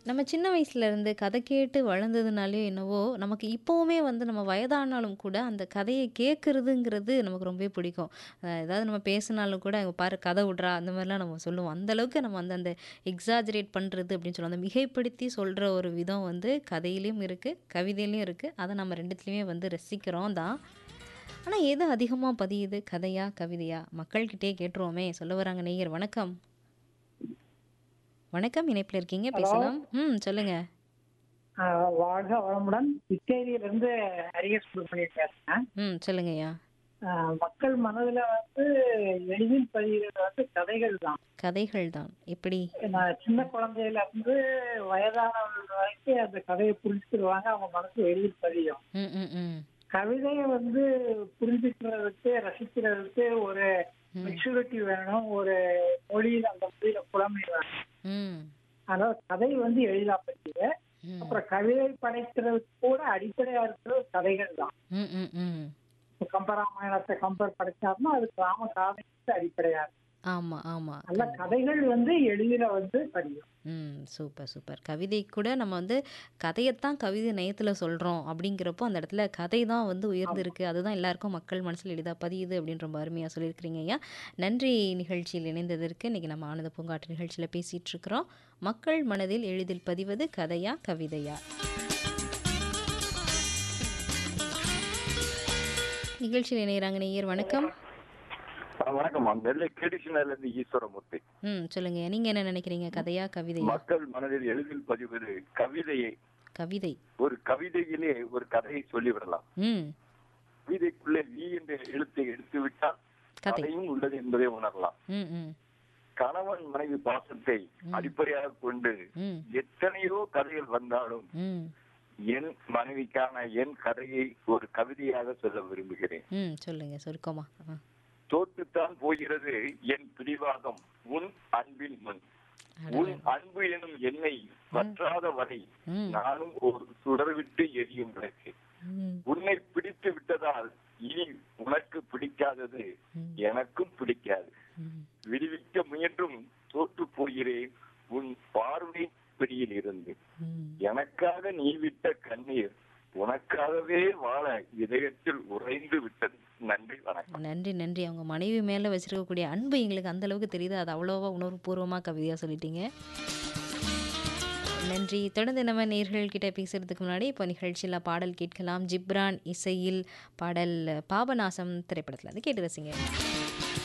நம்ம சின்ன வயசுலேருந்து கதை கேட்டு வளர்ந்ததுனாலயோ என்னவோ, நமக்கு இப்பவுமே வந்து நம்ம வயதானாலும் கூட அந்த கதைய கேட்கறதுங்கிறது நமக்கு ரொம்பவே பிடிக்கும். அ ஏதாவது நம்ம பேசினாலும் கூட, "இங்க பாரு கதை விட்றா" அந்த மாரிலாம் நம்ம சொல்லுவோம். அந்த அளவுக்கு நம்ம வந்து அந்த எக்ஸாஜரேட் பண்றது அப்படின்னு சொல்லுவோம். அந்த மிகைப்படுத்தி சொல்ற ஒரு விதம் வந்து கதையிலயும் இருக்கு, கவிதையிலயும் இருக்கு. அத நம்ம 2த்துலயுமே வந்து ரசிக்கிறோம் தான். ஆனா எது அதிகமா பதியுது? கதையா? கவிதையா? மக்கள்கிட்டயே கேட்டுருவோமே! சொல்ல வராங்க நேயர் வணக்கம். வணக்கம். இணைப்பில இருக்கீங்க. ஹலோ. பேசலாம். ம். சொல்லுங்க. ஆ வாழ்க வளமுடன். கிருஷ்ணகிரியிலிருந்து ஹரிஹர் சுப்ரமணியன் பேசுறேன். ம். சொல்லுங்கய்யா. ஆ மக்கள் மனதுல வந்து எளிதில் பதிகிறது வந்து கதைகள் தான். கதைகள் தான். எப்படி? நான் சின்ன குழந்தையில இருந்து வயதானவர்கள் வரைக்கும் அந்த கதையை புரிஞ்சுக்கிடுவாங்க. அவங்க மனசு எளிதில் பதியும். ம், ம், ம். கவிதையை வந்து புரிஞ்சுக்கிறதுக்கு, ரசிக்கிறதுக்கு ஒரு ம். மெச்சூரிட்டி வேணும். ஒரு மொழியில அந்த மொழியில புலமை வேணும். ம். அதனால கதை வந்து எளிதா பதியுது. ம். அப்புறம் கவிதை படைக்கிறதுக்கு கூட அடிப்படையா இருக்கிறது கதைகள் தான். ம், ம், ம். இப்ப கம்பராமாயணத்தை கம்பேர் படிச்சாருன்னா அது கிராம காதைக்கு அடிப்படையா இருக்கு. ஆமா, ஆமா. நல்ல கண்டிப்பா. கதைகள் வந்து எளிதில வந்து பதியும். ம். Super, super. கவிதை கூட நம்ம வந்து கதையத்தான் கவிதை நயத்துல சொல்றோம் அப்படிங்கிறப்போ, அந்த இடத்துல கதை தான் வந்து ஆமா. உயர்ந்திருக்கு. அதுதான் எல்லாருக்கும் மக்கள் மனசுல எளிதா பதியுது அப்படின்னு ரொம்ப அருமையா சொல்லியிருக்கிறீங்க ஐயா. நன்றி நிகழ்ச்சியில் இணைந்ததற்கு. இன்னைக்கு நம்ம ஆனந்த பூங்காற்று நிகழ்ச்சியில பேசிட்டு இருக்கிறோம். மக்கள் மனதில் எளிதில் பதிவது கதையா? கவிதையா? நிகழ்ச்சியில் இணையறாங்க நேயர் வணக்கம். ஆ, வணக்கம்மா நெல்லை கேடிஷனர்ல இருந்து ஈஸ்வரமூர்த்தி ம். சொல்லுங்க. நீங்க என்ன நினைக்கிறீங்க? கதையா? கவிதையா? மக்கள் மனதில் எளிதில் பதிவது கவிதையை கவிதை. ஒரு கவிதையிலே ஒரு கதையை சொல்லிவிடலாம் ம். கவிதைக்குள்ளே வி என்ற எழுத்தை எடுத்து விட்டால் கதை. கதையும் உள்ளது என்பதை உணரலாம் ம், ம். கணவன் மனைவி பாசத்தை ம். அடிப்படையாக கொண்டு ம். எத்தனையோ கதைகள் வந்தாலும் ம். என் மனைவிக்கான என் கதையை ஒரு கவிதையாக சொல்ல விரும்புகிறேன் ம். சொல்லுங்க. சுருக்கமா. ஆ. தோற்றுத்தான் போகிறது என் பிடிவாதம் உன் அன்பின் முன் உன் அடடா. அன்பு எனும் எண்ணெய் வற்றாத வரை ம். நானும் ஒரு சுடர்விட்டு எரியும் விளக்கு ம். உன்னை பிடித்து விட்டதால் இனி உனக்கு பிடிக்காதது ம். எனக்கும் பிடிக்காது ம். விடுவிக்க முயன்றும் தோற்று போகிறேன் உன் பார்வை பிடியில் இருந்து ம். எனக்காக நீ விட்ட கண்ணீர் உனக்காகவே வாழ இதயத்தில் உறைந்து விட்டது நன்றி வணக்கம் நன்றி, நன்றி. அவங்க மனைவி மேல வச்சிருக்கக்கூடிய அன்பு எங்களுக்கு அந்த அளவுக்கு தெரியுது. அது அவ்வளவா உணர்வுபூர்வமா கவிதையா சொல்லிட்டீங்க. நன்றி. தொடர்ந்து நம்ம நேயர்கள் கிட்ட பேசுறதுக்கு முன்னாடி இப்போ நிகழ்ச்சியில பாடல் கேட்கலாம். ஜிப்ரான் இசையில் பாடல் பாபநாசம் திரைப்படத்துல இருந்து கேட்டு ரசிங்க.